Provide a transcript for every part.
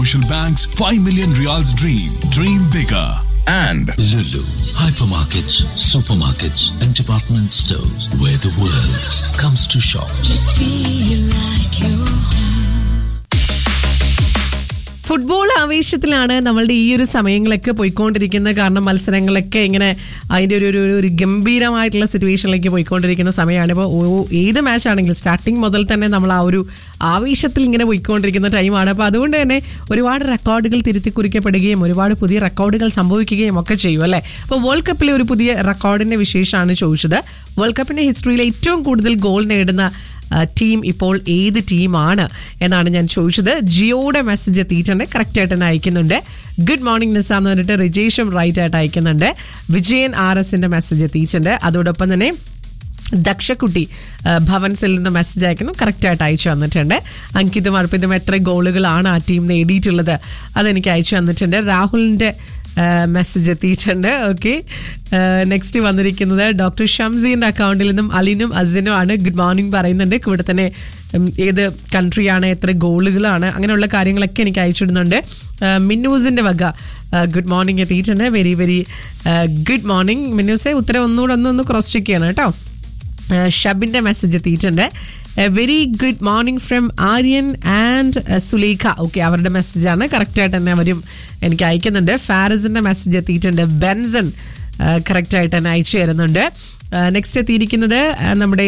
Commercial Bank's 5 million reals dream. Dream bigger. and Lulu, hypermarkets, supermarkets, and department stores where the world comes to shop. Football ആവേശത്തിലാണ് നമ്മളുടെ ഈ ഒരു സമയങ്ങളൊക്കെ പോയിക്കൊണ്ടിരിക്കുന്നത് കാരണം മത്സരങ്ങളൊക്കെ ഇങ്ങനെ അതിൻ്റെ ഒരു ഒരു ഒരു- ഒരു ഗംഭീരമായിട്ടുള്ള സിറ്റുവേഷനിലേക്ക് പോയിക്കൊണ്ടിരിക്കുന്ന സമയമാണ് ഇപ്പോൾ ഏത് മാച്ച് ആണെങ്കിലും സ്റ്റാർട്ടിങ് മുതൽ തന്നെ നമ്മൾ ആ ഒരു ആവേശത്തിൽ ഇങ്ങനെ പോയിക്കൊണ്ടിരിക്കുന്ന ടൈമാണ് അപ്പോൾ അതുകൊണ്ട് തന്നെ ഒരുപാട് റെക്കോർഡുകൾ തിരുത്തി കുറിക്കപ്പെടുകയും ഒരുപാട് പുതിയ റെക്കോർഡുകൾ സംഭവിക്കുകയും ഒക്കെ ചെയ്യും അല്ലേ അപ്പോൾ വേൾഡ് കപ്പിലെ ഒരു പുതിയ റെക്കോർഡിന്റെ വിശേഷമാണ് ചോദിച്ചത് വേൾഡ് കപ്പിന്റെ ഹിസ്റ്ററിയിൽ ഏറ്റവും കൂടുതൽ ഗോൾ നേടുന്ന ആ, ടീം ഇപ്പോൾ ഏത് ടീമാണ് എന്നാണ് ഞാൻ ചോദിച്ചത് ജിയോയുടെ മെസ്സേജ് എത്തിയിട്ടുണ്ട് കറക്റ്റ് ആയിട്ട് തന്നെ അയക്കുന്നുണ്ട് ഗുഡ് മോർണിംഗ് നിസ എന്ന് പറഞ്ഞിട്ട് റിജേഷും റൈറ്റ് ആയിട്ട് അയക്കുന്നുണ്ട് വിജയൻ ആർ എസിന്റെ മെസ്സേജ് എത്തിയിട്ടുണ്ട് അതോടൊപ്പം തന്നെ ദക്ഷക്കുട്ടി ആ, ഭവൻസിൽ നിന്ന് മെസ്സേജ് അയക്കുന്നു കറക്റ്റായിട്ട് അയച്ചു വന്നിട്ടുണ്ട് അങ്കിതും അർപ്പിതും എത്ര ഗോളുകളാണ് ആ ടീം നേടിയിട്ടുള്ളത് അതെനിക്ക് അയച്ചു വന്നിട്ടുണ്ട് രാഹുലിൻ്റെ മെസ്സേജ് എത്തിയിട്ടുണ്ട് ഓക്കെ നെക്സ്റ്റ് വന്നിരിക്കുന്നത് ഡോക്ടർ ഷംസീൻ്റെ അക്കൗണ്ടിൽ നിന്നും അലിനും അസിനും ആണ് ഗുഡ് മോർണിംഗ് പറയുന്നുണ്ട് ഇവിടെ തന്നെ ഉം, ഏത് കൺട്രിയാണ് എത്ര ഗോളുകളാണ് അങ്ങനെയുള്ള കാര്യങ്ങളൊക്കെ എനിക്ക് അയച്ചിടുന്നുണ്ട് ആ, മിന്നൂസിൻ്റെ വക ഗുഡ് മോർണിംഗ് എത്തിയിട്ടുണ്ട് വെരി വെരി ഗുഡ് മോർണിംഗ് മിന്നൂസെ ഉത്തരം ഒന്നുകൂടെ ഒന്ന് ഒന്ന് ക്രോസ് ചെക്ക് ചെയ്യണം കേട്ടോ ഏഹ് ഷബിന്റെ മെസ്സേജ് എത്തിയിട്ടുണ്ട് very good morning from Aryan and Sulekha okay അവരുടെ മെസ്സേജാണ് കറക്റ്റായിട്ട് തന്നെ അവരും എനിക്ക് അയക്കുന്നുണ്ട് ഫാരസിന്റെ മെസ്സേജ് എത്തിയിട്ടുണ്ട് ബെൻസൺ കറക്റ്റായിട്ട് തന്നെ അയച്ചു തരുന്നുണ്ട് നെക്സ്റ്റ് എത്തിയിരിക്കുന്നത് ഏഹ് നമ്മുടെ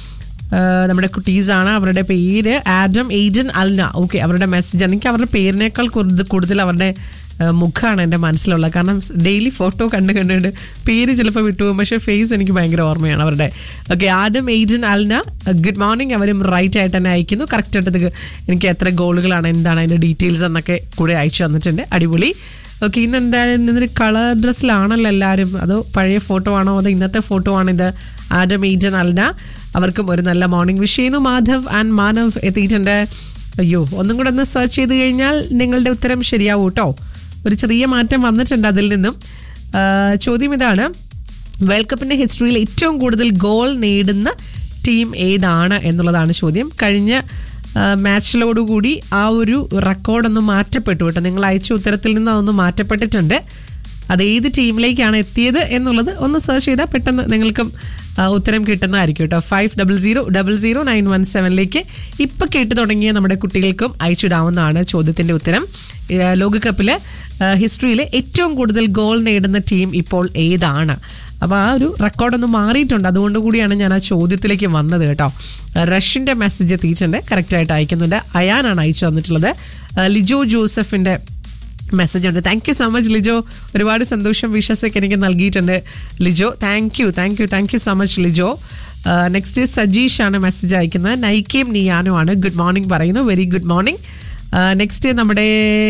ഏഹ് നമ്മുടെ കുട്ടീസാണ് അവരുടെ പേര് ആഡം ഏജൻ അൽന ഓക്കെ അവരുടെ മെസ്സേജ് എനിക്ക് അവരുടെ പേരിനേക്കാൾ കൂടുതൽ കൂടുതൽ അവരുടെ ഏഹ് മുഖമാണ് എൻ്റെ മനസ്സിലുള്ളത് കാരണം ഡെയിലി ഫോട്ടോ കണ്ട് കണ്ടുകൊണ്ട് പേര് ചിലപ്പോൾ വിട്ടുപോകും പക്ഷേ ഫേസ് എനിക്ക് ഭയങ്കര ഓർമ്മയാണ് അവരുടെ okay Adam Aiden Alna good morning അവരും റൈറ്റ് ആയിട്ട് തന്നെ അയക്കുന്നു കറക്റ്റ് ആയിട്ട് എനിക്ക് എത്ര ഗോളുകളാണ് എന്താണ് അതിൻ്റെ ഡീറ്റെയിൽസ് എന്നൊക്കെ കൂടെ അയച്ചു തന്നിട്ടുണ്ട് അടിപൊളി ഓക്കെ ഇന്ന് എന്തായാലും ഇന്നൊരു കളർ ഡ്രസ്സിലാണല്ലോ എല്ലാവരും അതോ പഴയ ഫോട്ടോ ആണോ അതോ ഇന്നത്തെ ഫോട്ടോ ആണോ ഇത് ആഡം ഏജൻ അൽന അവർക്കും ഒരു നല്ല മോർണിംഗ് വിഷ് ചെയ്യുന്നു മാധവ് ആൻഡ് മാനവ് എത്തിയിട്ടുണ്ട് അയ്യോ ഒന്നും കൂടെ ഒന്ന് സെർച്ച് ചെയ്ത് കഴിഞ്ഞാൽ നിങ്ങളുടെ ഉത്തരം ശരിയാവും കേട്ടോ ഒരു ചെറിയ മാറ്റം വന്നിട്ടുണ്ട് അതിൽ നിന്നും ആ, ചോദ്യം ഇതാണ് വേൾഡ് കപ്പിന്റെ ഹിസ്റ്ററിയിൽ ഏറ്റവും കൂടുതൽ ഗോൾ നേടുന്ന ടീം ഏതാണ് എന്നുള്ളതാണ് ചോദ്യം കഴിഞ്ഞ ആ, മാച്ചിലോടുകൂടി ആ ഒരു റെക്കോർഡൊന്ന് മാറ്റപ്പെട്ടു കേട്ടോ നിങ്ങൾ അയച്ച ഉത്തരത്തിൽ നിന്ന് അതൊന്ന് മാറ്റപ്പെട്ടിട്ടുണ്ട് അത് ഏത് ടീമിലേക്കാണ് എത്തിയത് എന്നുള്ളത് ഒന്ന് സെർച്ച് ചെയ്താൽ പെട്ടെന്ന് നിങ്ങൾക്കും ആ, ഉത്തരം കിട്ടുന്നതായിരിക്കും കേട്ടോ five double zero double zero nine one സെവനിലേക്ക് ഇപ്പം കേട്ട് തുടങ്ങിയ നമ്മുടെ കുട്ടികൾക്കും അയച്ചിടാവുന്നതാണ് ചോദ്യത്തിൻ്റെ ഉത്തരം ഏ, ലോകകപ്പിൽ ഹിസ്റ്ററിയിൽ ഏറ്റവും കൂടുതൽ ഗോൾ നേടുന്ന ടീം ഇപ്പോൾ ഏതാണ് അപ്പോൾ ആ ഒരു റെക്കോർഡൊന്ന് മാറിയിട്ടുണ്ട് അതുകൊണ്ട് കൂടിയാണ് ഞാൻ ആ ചോദ്യത്തിലേക്ക് വന്നത് കേട്ടോ റഷ്യൻ്റെ മെസ്സേജ് എത്തിയിട്ടുണ്ട് കറക്റ്റായിട്ട് അയക്കുന്നുണ്ട് അയാനാണ് അയച്ചു തന്നിട്ടുള്ളത് ആ, ലിജോ ജോസഫിൻ്റെ മെസ്സേജ് ഉണ്ട് thank you so much Lijo ഒരുപാട് സന്തോഷം വിഷസ് ഒക്കെ എനിക്ക് നൽകിയിട്ടുണ്ട് Lijo thank you thank you thank you so much Lijo next Sajeesh ആണ് മെസ്സേജ് അയക്കുന്നത് നൈക്കേം നിയാനു ആണ് ഗുഡ് മോർണിംഗ് പറയുന്നു വെരി ഗുഡ് മോർണിംഗ് നെക്സ്റ്റ് നമ്മുടെ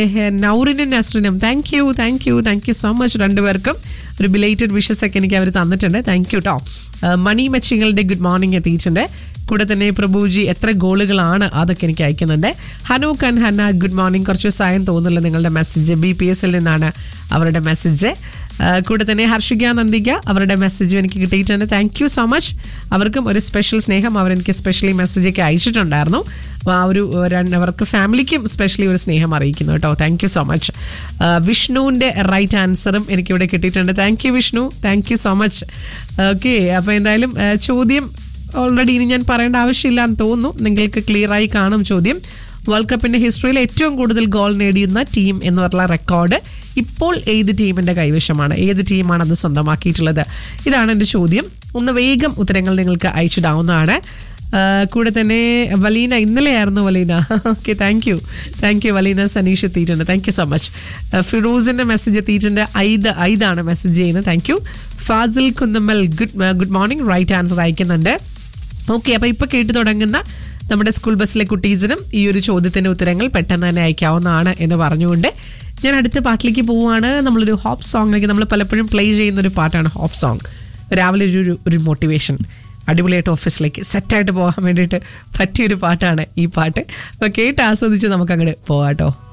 നൗറിനും നസ്റിനും thank you thank you thank you so much രണ്ടുപേർക്കും ഒരു ബിലേറ്റഡ് വിഷസ് ഒക്കെ എനിക്ക് അവർ തന്നിട്ടുണ്ട് താങ്ക് യു കേട്ടോ മണി മച്ചിങ്ങളുടെ ഗുഡ് മോർണിംഗ് എത്തിയിട്ടുണ്ട് കൂടെ തന്നെ പ്രഭുജി എത്ര ഗോളുകളാണ് അതൊക്കെ എനിക്ക് അയക്കുന്നുണ്ട് ഹനു കൻ ഹന്ന ഗുഡ് മോർണിംഗ് കുറച്ച് സായം തോന്നുന്നില്ല നിങ്ങളുടെ മെസ്സേജ് ബി പി എസിൽ നിന്നാണ് അവരുടെ മെസ്സേജ് കൂടെ തന്നെ ഹർഷിക നന്ദിക അവരുടെ മെസ്സേജും എനിക്ക് കിട്ടിയിട്ടുണ്ട് താങ്ക് യു സോ മച്ച് അവർക്കും ഒരു സ്പെഷ്യൽ സ്നേഹം അവരെനിക്ക് സ്പെഷ്യലി മെസ്സേജ് ഒക്കെ അയച്ചിട്ടുണ്ടായിരുന്നു അപ്പോൾ ആ ഒരു രണ്ട് അവർക്ക് ഫാമിലിക്കും സ്പെഷ്യലി ഒരു സ്നേഹം അറിയിക്കുന്നു കേട്ടോ താങ്ക് യു സോ മച്ച് വിഷ്ണുവിൻ്റെ റൈറ്റ് ആൻസറും എനിക്കിവിടെ കിട്ടിയിട്ടുണ്ട് thank you Vishnu thank you so much okay അപ്പോൾ എന്തായാലും ആ, ചോദ്യം ഓൾറെഡി ഇനി ഞാൻ പറയേണ്ട ആവശ്യമില്ല എന്ന് തോന്നുന്നു നിങ്ങൾക്ക് ക്ലിയർ ആയി കാണും ചോദ്യം വേൾഡ് കപ്പിന്റെ ഹിസ്റ്ററിയിൽ ഏറ്റവും കൂടുതൽ ഗോൾ നേടിയുന്ന ടീം എന്ന് പറഞ്ഞ റെക്കോർഡ് ഇപ്പോൾ ഏത് ടീമിന്റെ കൈവശമാണ് ഏത് ടീമാണ് അത് സ്വന്തമാക്കിയിട്ടുള്ളത് ഇതാണ് എൻ്റെ ചോദ്യം ഒന്ന് വേഗം ഉത്തരങ്ങൾ നിങ്ങൾക്ക് അയച്ചിടാവുന്നതാണ് ആ, കൂടെ തന്നെ വലീന ഇന്നലെയായിരുന്നു Valeena okay thank you thank you Valeena Saneesh എത്തിയിട്ടുണ്ട് താങ്ക് യു സോ മച്ച് ഫിറോസിന്റെ മെസ്സേജ് എത്തിയിട്ടുണ്ട് ഐദ് ഐദാണ് മെസ്സേജ് ചെയ്യുന്നത് thank you Fazil Kunnammal good good morning right answer അയക്കുന്നുണ്ട് ഓക്കെ അപ്പോൾ ഇപ്പോൾ കേട്ട് തുടങ്ങുന്ന നമ്മുടെ സ്കൂൾ ബസ്സിലെ കുട്ടീസിനും ഈ ഒരു ചോദ്യത്തിൻ്റെ ഉത്തരങ്ങൾ പെട്ടെന്ന് തന്നെ അയക്കാവുന്നതാണ് എന്ന് പറഞ്ഞുകൊണ്ട് ഞാൻ അടുത്ത പാട്ടിലേക്ക് പോവുകയാണ് നമ്മളൊരു ഹോപ്പ് സോങ്ങിലേക്ക് നമ്മൾ പലപ്പോഴും പ്ലേ ചെയ്യുന്ന ഒരു പാട്ടാണ് ഹോപ്പ് സോങ് രാവിലെ ഒരു ഒരു- ഒരു മോട്ടിവേഷൻ അടിപൊളിയായിട്ട് ഓഫീസിലേക്ക് സെറ്റായിട്ട് പോകാൻ വേണ്ടിയിട്ട് പറ്റിയൊരു പാട്ടാണ് ഈ പാട്ട് അപ്പോൾ കേട്ട് ആസ്വദിച്ച് നമുക്ക് അങ്ങോട്ട് പോവാട്ടോ